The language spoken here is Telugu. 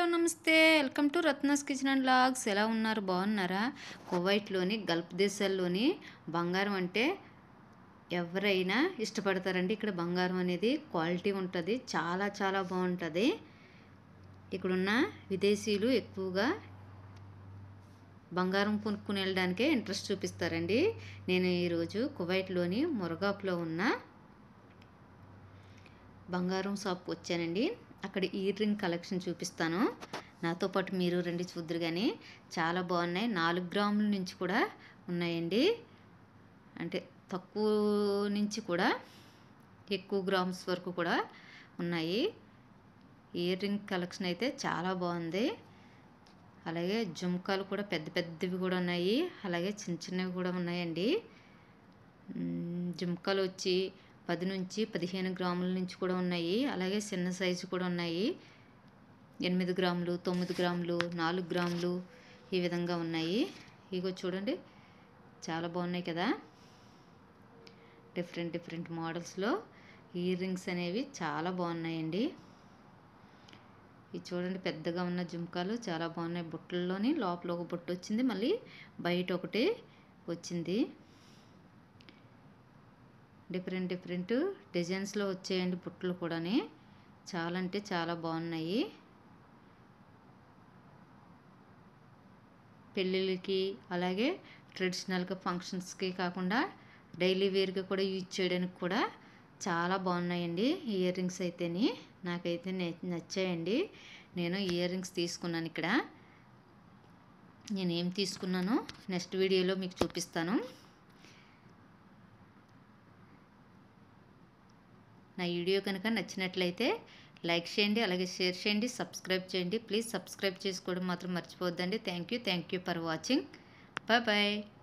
నమస్తే welcome to Ratna's kitchen and vlogs ఎలా ఉన్నారు బాగున్నారా కువైట్లోని గల్ఫ్ దేశాల్లోని బంగారం అంటే ఎవరైనా ఇష్టపడతారండి ఇక్కడ బంగారం అనేది క్వాలిటీ ఉంటుంది చాలా చాలా బాగుంటుంది ఇక్కడున్న విదేశీయులు ఎక్కువగా బంగారం కొనుక్కుని వెళ్ళడానికే ఇంట్రెస్ట్ చూపిస్తారండి నేను ఈరోజు కువైట్లోని మురగాపులో ఉన్న బంగారం షాప్కి వచ్చానండి అక్కడ ఇయర్ రింగ్ కలెక్షన్ చూపిస్తాను నాతో పాటు మీరు రండి చూద్దరు కానీ చాలా బాగున్నాయి నాలుగు గ్రాముల నుంచి కూడా ఉన్నాయండి అంటే తక్కువ నుంచి కూడా ఎక్కువ గ్రామ్స్ వరకు కూడా ఉన్నాయి ఇయర్ రింగ్ కలెక్షన్ అయితే చాలా బాగుంది అలాగే జుమ్కాలు కూడా పెద్ద పెద్దవి కూడా ఉన్నాయి అలాగే చిన్న చిన్నవి కూడా ఉన్నాయండి మ్, జుమ్కాలు వచ్చి పది నుంచి పదిహేను గ్రాముల నుంచి కూడా ఉన్నాయి అలాగే చిన్న సైజు కూడా ఉన్నాయి ఎనిమిది గ్రాములు తొమ్మిది గ్రాములు నాలుగు గ్రాములు ఈ విధంగా ఉన్నాయి ఇగో చూడండి చాలా బాగున్నాయి కదా డిఫరెంట్ డిఫరెంట్ మోడల్స్లో ఇయర్ రింగ్స్ అనేవి చాలా బాగున్నాయండి ఇది చూడండి పెద్దగా ఉన్న జుంకాలు చాలా బాగున్నాయి బుట్టల్లోని లోపల ఒక బుట్ట వచ్చింది మళ్ళీ బయట ఒకటి వచ్చింది డిఫరెంట్ డిఫరెంట్ డిజైన్స్లో వచ్చాయండి బుట్టలు కూడాని చాలా అంటే చాలా బాగున్నాయి పెళ్ళిళ్ళకి అలాగే ట్రెడిషనల్గా ఫంక్షన్స్కి కాకుండా డైలీ వేర్గా కూడా యూజ్ చేయడానికి కూడా చాలా బాగున్నాయండి ఇయర్ రింగ్స్ అయితేని నాకైతే నే- నచ్చాయండి నేను ఇయర్ రింగ్స్ తీసుకున్నాను ఇక్కడ నేను ఏం తీసుకున్నానో నెక్స్ట్ వీడియోలో మీకు చూపిస్తాను నా వీడియో కనుక నచ్చినట్లయితే లైక్ చేయండి అలాగే షేర్ చేయండి సబ్స్క్రైబ్ చేయండి ప్లీజ్ సబ్స్క్రైబ్ చేసుకోవడం మాత్రం మర్చిపోవద్దండి thank you thank you for watching bye bye